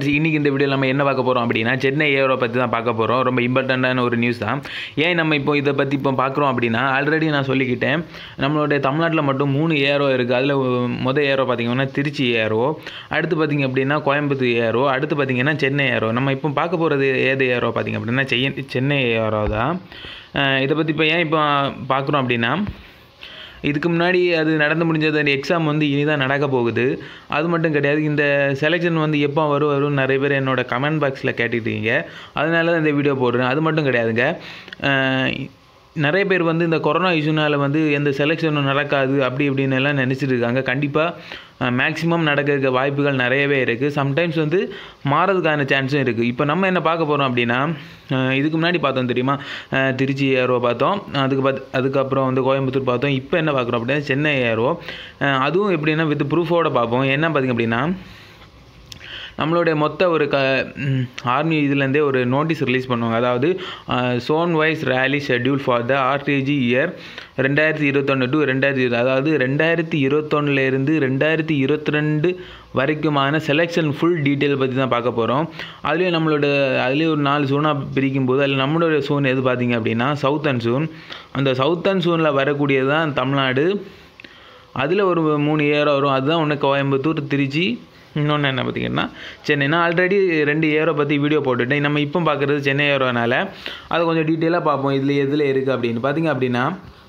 guys இன்றைக்கி இந்த video நம்ம என்ன பார்க்க போகிறோம் அப்படின்னா சென்னை ஏரோ பற்றி தான் பார்க்க போகிறோம் ரொம்ப இம்பார்ட்டண்ட்டான ஒரு நியூஸ் தான் ஏன் நம்ம இப்போ இதை பற்றி இப்போ பார்க்குறோம் அப்படின்னா ஆல்ரெடி நான் சொல்லிக்கிட்டேன் நம்மளுடைய தமிழ்நாட்டில் மட்டும் மூணு ஏரோ இருக்குது அதில் மொதல் ஏரோ பார்த்திங்கன்னா திருச்சி ஏரோ அடுத்து பார்த்திங்க அப்படின்னா கோயம்புத்தூர் ஏரோ அடுத்து பார்த்திங்கன்னா சென்னை ஏரோ நம்ம இப்போ பார்க்க போகிறது ஏது ஏரோ பார்த்திங்க அப்படின்னா செய் சென்னை ஏரோ தான் அஹ் இதை பற்றி இப்போ ஏன் இப்போ பார்க்குறோம் அப்படின்னா இதுக்கு முன்னாடி அது நடந்து முடிஞ்சது அந்த எக்ஸாம் வந்து இனி தான் நடக்க போகுது அது மட்டும் கிடையாது இந்த செலெக்ஷன் வந்து எப்போ வரும் வரும் நிறைய பேர் என்னோட கமெண்ட் பாக்ஸில் கேட்டுக்கிட்டீங்க அதனால தான் இந்த வீடியோ போடுறேன் அது மட்டும் கிடையாதுங்க அஹ் நிறைய பேர் வந்து இந்த கொரோனா இஷ்யூனால் வந்து எந்த செலெக்ஷனும் நடக்காது அப்படி இப்படின்னு எல்லாம் நினச்சிட்டு இருக்காங்க கண்டிப்பாக மேக்ஸிமம் நடக்கிறதுக்கு வாய்ப்புகள் நிறையவே இருக்குது சம்டைம்ஸ் வந்து மாறதுக்கான சான்ஸும் இருக்குது இப்போ நம்ம என்ன பார்க்க போகிறோம் அப்படின்னா அஹ் இதுக்கு முன்னாடி பார்த்தோம் தெரியுமா அஹ் திருச்சி ஏரோ பார்த்தோம் அதுக்கு பார்த்து அதுக்கப்புறம் வந்து கோயம்புத்தூர் பார்த்தோம் இப்போ என்ன பார்க்குறோம் அப்படின்னா சென்னை ஏரோ அஹ் அதுவும் எப்படின்னா வித் ப்ரூஃபோட பார்ப்போம் என்ன பார்த்திங்க அப்படின்னா நம்மளுடைய மொத்த ஒரு க ஆர்மி இதுலேருந்தே ஒரு நோட்டீஸ் ரிலீஸ் பண்ணுவாங்க அதாவது zone wise rally schedule for the RDG year ரெண்டாயிரத்தி இருபத்தொன்று டு ரெண்டாயிரத்தி இருபது அதாவது ரெண்டாயிரத்தி இருபத்தொன்னுலேருந்து ரெண்டாயிரத்தி இருபத்தி ரெண்டு வரைக்குமான செலெக்ஷன் ஃபுல் டீட்டெயில் பற்றி தான் பார்க்க போகிறோம் அதுலேயும் நம்மளோட அதுலேயும் ஒரு நாலு சோனாக பிரிக்கும் போது அதில் நம்மளோட சோன் எது பார்த்தீங்க அப்படின்னா சவுத்தன் சோன் அந்த சவுத்தன் சோனில் வரக்கூடியது தான் தமிழ்நாடு அதில் ஒரு மூணு ஏரோ வரும் அதுதான் ஒன்று கோயம்புத்தூர் திருச்சி இன்னொன்று என்ன பார்த்தீங்கன்னா சென்னை நான் ஆல்ரெடி ரெண்டு ஏரோ பற்றி வீடியோ போட்டுட்டேன் நம்ம இப்போ பார்க்குறது சென்னை ஏரோனால அதை கொஞ்சம் டீட்டெயிலாக பார்ப்போம் இதில் எதில் இருக்குது அப்படின்னு பார்த்தீங்க அப்படின்னா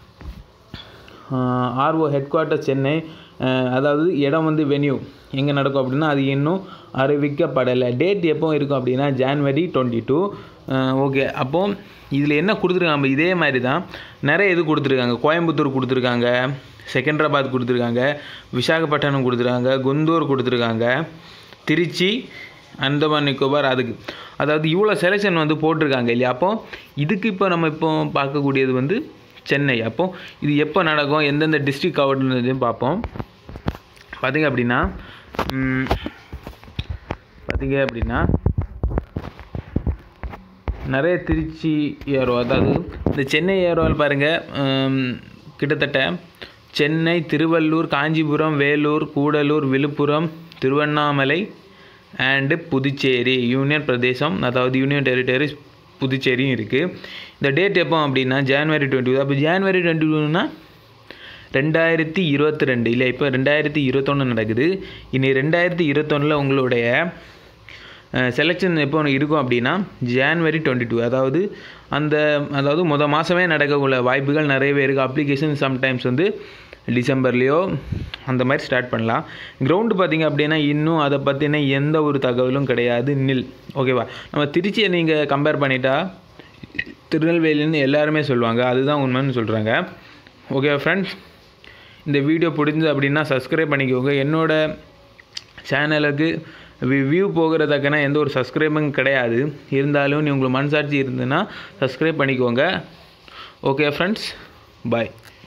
ஆர்ஓ ஹெட் குவார்ட்டர் சென்னை அஹ் அதாவது இடம் வந்து வென்யூ எங்கே நடக்கும் அப்படின்னா அது இன்னும் அறிவிக்கப்படலை டேட் எப்போ இருக்கும் அப்படின்னா ஜான்வரி டுவெண்ட்டி டூ ஓகே அப்போது இதில் என்ன கொடுத்துருக்காங்க இதே மாதிரி தான் நிறைய இது கொடுத்துருக்காங்க கோயம்புத்தூர் கொடுத்துருக்காங்க செகண்டராபாத் கொடுத்துருக்காங்க விசாகப்பட்டினம் கொடுத்துருக்காங்க குந்தூர் கொடுத்துருக்காங்க திருச்சி அந்தமான் நிக்கோபார் அதுக்கு அதாவது இவ்வளோ செலெக்ஷன் வந்து போட்டிருக்காங்க இல்லையா அப்போ இதுக்கு இப்போ நம்ம இப்போ பார்க்கக்கூடியது வந்து சென்னை அப்போ இது எப்போ நடக்கும் எந்தெந்த டிஸ்ட்ரிக் கவர்னதையும் பார்ப்போம் பார்த்தீங்க அப்படின்னா ம், பார்த்தீங்க அப்படின்னா நிறைய திருச்சி ஏரோ அதாவது இந்த சென்னை ஏரோவில் பாருங்கள் கிட்டத்தட்ட சென்னை திருவள்ளூர் காஞ்சிபுரம் வேலூர் கூடலூர் விழுப்புரம் திருவண்ணாமலை அண்டு புதுச்சேரி யூனியன் பிரதேசம் அதாவது யூனியன் டெரிட்டரிஸ் புதுச்சேரியும் இருக்குது இந்த டேட் எப்போ அப்படின்னா ஜான்வரி டுவெண்ட்டி அப்போ ஜான்வரி டுவெண்ட்டி டூனா ரெண்டாயிரத்தி இருபத்தி ரெண்டு இல்லை இப்போ ரெண்டாயிரத்தி இருபத்தொன்று நடக்குது இனி ரெண்டாயிரத்தி இருபத்தொன்னில் உங்களுடைய செலெக்ஷன் எப்போ இருக்கும் அப்படின்னா ஜான்வரி டுவெண்ட்டி டூ அதாவது அந்த அதாவது முத மாதமே நடக்கக்குள்ள வாய்ப்புகள் நிறையவே இருக்குது அப்ளிகேஷன் சம்டைம்ஸ் வந்து டிசம்பர்லேயோ அந்த மாதிரி ஸ்டார்ட் பண்ணலாம் கிரவுண்டு பார்த்திங்க அப்படின்னா இன்னும் அதை பற்றின எந்த ஒரு தகவலும் கிடையாது நில் ஓகேவா நம்ம திருச்சியை நீங்கள் கம்பேர் பண்ணிட்டா திருநெல்வேலின்னு எல்லாருமே சொல்லுவாங்க அதுதான் உண்மைன்னு சொல்கிறாங்க ஓகே ஃப்ரெண்ட்ஸ் இந்த வீடியோ பிடிச்சது அப்படின்னா சப்ஸ்கிரைப் பண்ணிக்கோங்க என்னோட சேனலுக்கு வியூ போகிறதுக்கான எந்த ஒரு சப்ஸ்கிரைபும் கிடையாது இருந்தாலும் நீ உங்களுக்கு மனசாட்சி இருந்ததுன்னா சப்ஸ்கிரைப் பண்ணிக்கோங்க ஓகே ஃப்ரெண்ட்ஸ் பாய்